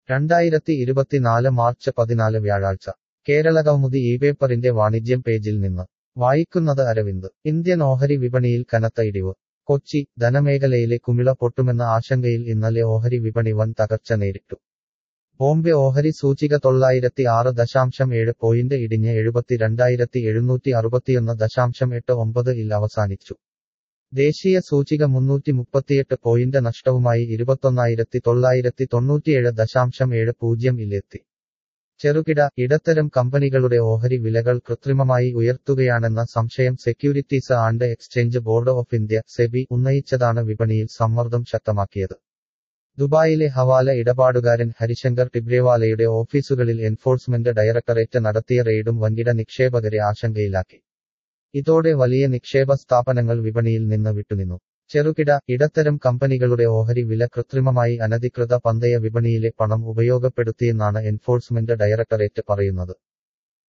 രണ്ടായിരത്തി ഇരുപത്തിനാല് മാർച്ച് പതിനാല് വ്യാഴാഴ്ച കേരളകൗമുദി ഈ പേപ്പറിന്റെ വാണിജ്യം പേജിൽ നിന്ന് വായിക്കുന്നത് അരവിന്ദ് ഇന്ത്യൻ ഓഹരി വിപണിയിൽ കനത്ത ഇടിവ് കൊച്ചി ധനമേഖലയിലെ കുമിള പൊട്ടുമെന്ന ആശങ്കയിൽ ഇന്നലെ ഓഹരി വിപണി വൻ തകർച്ച നേരിട്ടു ബോംബെ ഓഹരി സൂചിക തൊള്ളായിരത്തി ആറ് ദശാംശം ഏഴ് പോയിന്റ് ഇടിഞ്ഞ് എഴുപത്തിരണ്ടായിരത്തി എഴുന്നൂറ്റി അറുപത്തിയൊന്ന് ദശാംശം എട്ട് ഒമ്പത് ഇൽ അവസാനിച്ചു ദേശീയ സൂചിക മുന്നൂറ്റി മുപ്പത്തിയെട്ട് പോയിന്റ് നഷ്ടവുമായി ഇരുപത്തൊന്നായിരത്തി തൊള്ളായിരത്തി തൊണ്ണൂറ്റിയേഴ് ദശാംശം ഏഴ് പൂജ്യം ഇല്ലെത്തി ചെറുകിട ഇടത്തരം കമ്പനികളുടെ ഓഹരി വിലകൾ കൃത്രിമമായി ഉയർത്തുകയാണെന്ന സംശയം Securities and Exchange Board of India SEBI ഉന്നയിച്ചതാണ് വിപണിയിൽ സമ്മർദ്ദം ശക്തമാക്കിയത് ദുബായിലെ ഹവാല ഇടപാടുകാരൻ ഹരിശങ്കർ ടിബ്രേവാലയുടെ ഓഫീസുകളിൽ എൻഫോഴ്സ്മെന്റ് ഡയറക്ടറേറ്റ് നടത്തിയ റെയ്ഡും വൻകിട നിക്ഷേപകരെ ആശങ്കയിലാക്കി ഇതോടെ വലിയ നിക്ഷേപ സ്ഥാപനങ്ങൾ വിപണിയിൽ നിന്ന് വിട്ടുനിന്നു ചെറുകിട ഇടത്തരം കമ്പനികളുടെ ഓഹരി വില കൃത്രിമമായി അനധികൃത പന്തയ വിപണിയിലെ പണം ഉപയോഗപ്പെടുത്തിയെന്നാണ് എൻഫോഴ്സ്മെന്റ് ഡയറക്ടറേറ്റ് പറയുന്നത്